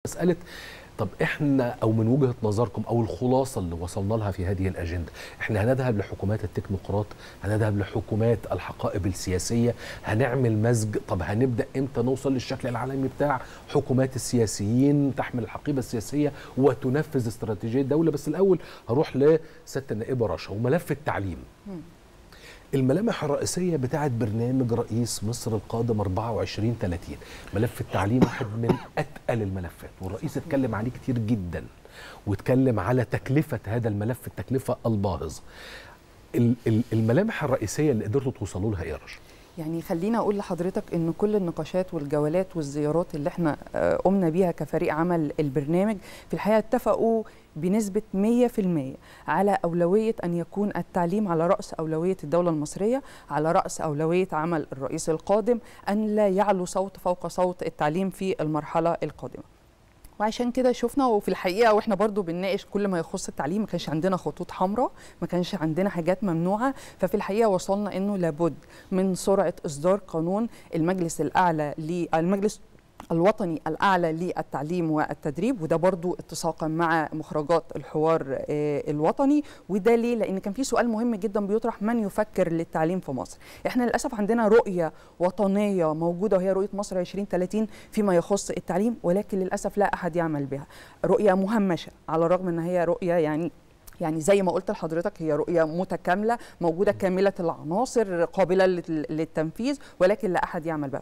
مساله طب احنا او من وجهه نظركم او الخلاصه اللي وصلنا لها في هذه الاجنده احنا هنذهب لحكومات التكنوقراط هنذهب لحكومات الحقائب السياسيه هنعمل مزج طب هنبدا امتى نوصل للشكل العالمي بتاع حكومات السياسيين تحمل الحقيبه السياسيه وتنفذ استراتيجيه الدوله بس الاول هروح لسياده النائبه رشا وملف التعليم الملامح الرئيسية بتاعت برنامج رئيس مصر القادم 24 30 ملف التعليم واحد من أتقل الملفات والرئيس اتكلم عليه كتير جدا واتكلم على تكلفة هذا الملف التكلفة الباهظة ال- ال- الملامح الرئيسية اللي قدرتوا توصلوا لها ايه يا رشا؟ يعني خلينا اقول لحضرتك ان كل النقاشات والجولات والزيارات اللي احنا آه، قمنا بيها كفريق عمل البرنامج في الحقيقه اتفقوا بنسبه 100% على اولويه ان يكون التعليم على راس اولويه الدوله المصريه على راس اولويه عمل الرئيس القادم ان لا يعلو صوت فوق صوت التعليم في المرحله القادمه وعشان كده شفنا وفي الحقيقه واحنا برضو بنناقش كل ما يخص التعليم ما كانش عندنا خطوط حمراء ما كانش عندنا حاجات ممنوعه ففي الحقيقه وصلنا انه لابد من سرعه اصدار قانون المجلس الاعلى للمجلس الوطني الأعلى للتعليم والتدريب وده برضو اتساقا مع مخرجات الحوار آه، الوطني وده ليه؟ لأن كان في سؤال مهم جدا بيطرح من يفكر للتعليم في مصر احنا للأسف عندنا رؤية وطنية موجودة وهي رؤية مصر 2030 فيما يخص التعليم ولكن للأسف لا أحد يعمل بها رؤية مهمشة على الرغم أن هي رؤية يعني يعني زي ما قلت لحضرتك هي رؤية متكاملة موجودة كاملة العناصر قابلة لل- للتنفيذ ولكن لا أحد يعمل بها